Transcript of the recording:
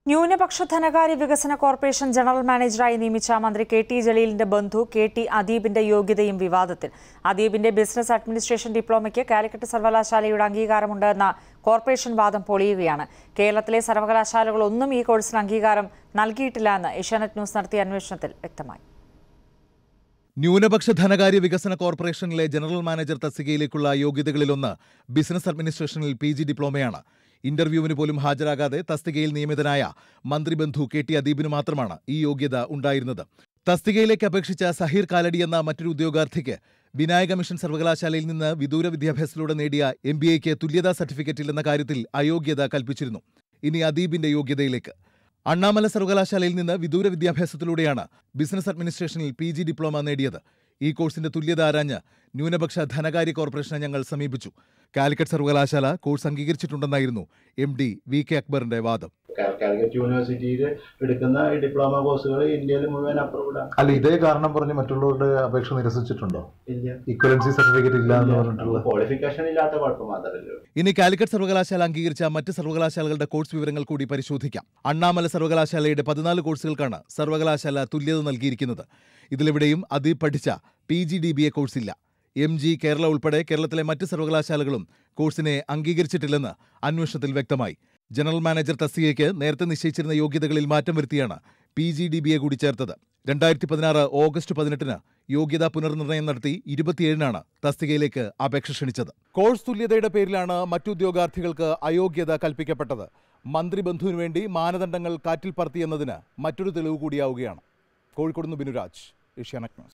ന്യൂനപക്ഷ ധനകാര്യ വികസന കോർപ്പറേഷൻ ജനറൽ മാനേജറായി നിയമിച്ച മന്ത്രി കെ ടി ജലീലിന്റെ ബന്ധു കെ ടി അദീബിന്റെ യോഗ്യതയും വിവാദത്തിൽ അദീബിന്റെ ബിസിനസ് അഡ്മിനിസ്ട്രേഷൻ ഡിപ്ലോമയ്ക്ക് കാലിക്കറ്റ് സർവകലാശാലയുടെ അംഗീകാരമുണ്ട് എന്ന കോർപ്പറേഷൻ വാദം പൊളിയുകയാണ് കേരളത്തിലെ സർവകലാശാലകളൊന്നും ഈ കോഴ്സിന് അംഗീകാരം നൽകിയിട്ടില്ല എന്ന് ഏഷ്യാനെറ്റ് ന്യൂസ് നടത്തിയ അന്വേഷണത്തിൽ വ്യക്തമായി ന്യൂനപക്ഷ ധനകാര്യ വികസന കോർപ്പറേഷനിലെ ജനറൽ മാനേജർ തസ്തികയിലേക്കുള്ള യോഗ്യതകളിലൊന്ന് ബിസിനസ് അഡ്മിനിസ്ട്രേഷനിൽ പി ജി ഡിപ്ലോമയാണ് ഇന്റർവ്യൂവിന് പോലും ഹാജരാകാതെ തസ്തികയിൽ നിയമിതനായ മന്ത്രി ബന്ധു കെ ടി അദീബിന് മാത്രമാണ് ഈ യോഗ്യത ഉണ്ടായിരുന്നത് തസ്തികയിലേക്ക് അപേക്ഷിച്ച സഹീർ കാലടി എന്ന മറ്റൊരു ഉദ്യോഗാർത്ഥിക്ക് വിനായക മിഷൻ സർവകലാശാലയിൽ നിന്ന് വിദൂര വിദ്യാഭ്യാസത്തിലൂടെ നേടിയ എം ബി എക്ക് തുല്യതാ സർട്ടിഫിക്കറ്റ് ഇല്ലെന്ന കാര്യത്തിൽ അയോഗ്യത കൽപ്പിച്ചിരുന്നു ഇനി അദീബിന്റെ യോഗ്യതയിലേക്ക് അണ്ണാമല സർവകലാശാലയിൽ നിന്ന് വിദൂര വിദ്യാഭ്യാസത്തിലൂടെയാണ് ബിസിനസ് അഡ്മിനിസ്ട്രേഷനിൽ പി ജി ഡിപ്ലോമ നേടിയത് ഈ കോഴ്സിന്റെ തുല്യത ആരാഞ്ഞ് ന്യൂനപക്ഷ ധനകാര്യ കോർപ്പറേഷനെ ഞങ്ങൾ സമീപിച്ചു കാലിക്കറ്റ് സർവകലാശാല കോഴ്സ് അംഗീകരിച്ചിട്ടുണ്ടെന്നായിരുന്നു എം ഡി വി കെ അക്ബറിന്റെ വാദം കാ- കാലിക്കറ്റ് യൂണിവേഴ്സിറ്റിയിൽ എടുക്കുന്ന ഈ ഡിപ്ലോമ കോഴ്സുകൾ ഇന്ത്യയിൽ മുഴുവൻ അപ്രൂവ്ഡ് ആണ് അല്ല ഇതേ കാരണം പറഞ്ഞ് മറ്റുള്ളവരുടെ അപേക്ഷ നിരസിച്ചിട്ടുണ്ടോ ഇല്ല ഇക്വലൻസി സർട്ടിഫിക്കറ്റ് ഇല്ല എന്ന് പറഞ്ഞിട്ടുള്ള ക്വാളിഫിക്കേഷൻ ഇല്ലാത്ത കുഴപ്പം മാത്രമല്ലേ ഉള്ളൂ. ഇനി കാലിക്കറ്റ് സർവകലാശാല അംഗീകരിച്ച മറ്റ് സർവകലാശാലകളുടെ കോഴ്സ് വിവരങ്ങൾ കൂടി പരിശോധിക്കാം അണ്ണാമല സർവകലാശാലയുടെ പതിനാല് കോഴ്സുകൾക്കാണ് സർവകലാശാല തുല്യത നൽകിയിരിക്കുന്നത് ഇതിലെവിടെയും അതീബ് പഠിച്ച P G D B A കോഴ്സില്ല എം ജി കേരള ഉൾപ്പെടെ കേരളത്തിലെ മറ്റ് സർവകലാശാലകളും കോഴ്സിനെ അംഗീകരിച്ചിട്ടില്ലെന്ന് അന്വേഷണത്തിൽ വ്യക്തമായി ജനറൽ മാനേജർ തസ്തികയ്ക്ക് നേരത്തെ നിശ്ചയിച്ചിരുന്ന യോഗ്യതകളിൽ മാറ്റം വരുത്തിയാണ് P G D B A കൂടി ചേർത്തത് രണ്ടായിരത്തി പതിനാറ് ഓഗസ്റ്റ് പതിനെട്ടിന് യോഗ്യതാ പുനർനിർണയം നടത്തി ഇരുപത്തിയേഴിനാണ് തസ്തികയിലേക്ക് അപേക്ഷ ക്ഷണിച്ചത് കോഴ്സ് തുല്യതയുടെ പേരിലാണ് മറ്റു ഉദ്യോഗാർത്ഥികൾക്ക് അയോഗ്യത കൽപ്പിക്കപ്പെട്ടത് മന്ത്രി ബന്ധുവിനു വേണ്ടി മാനദണ്ഡങ്ങൾ കാറ്റിൽ പറത്തിയെന്നതിന് മറ്റൊരു തെളിവ് കൂടിയാവുകയാണ് കോഴിക്കോട് നിന്ന് ബിനുരാജ് ഏഷ്യാനെറ്റ് ന്യൂസ്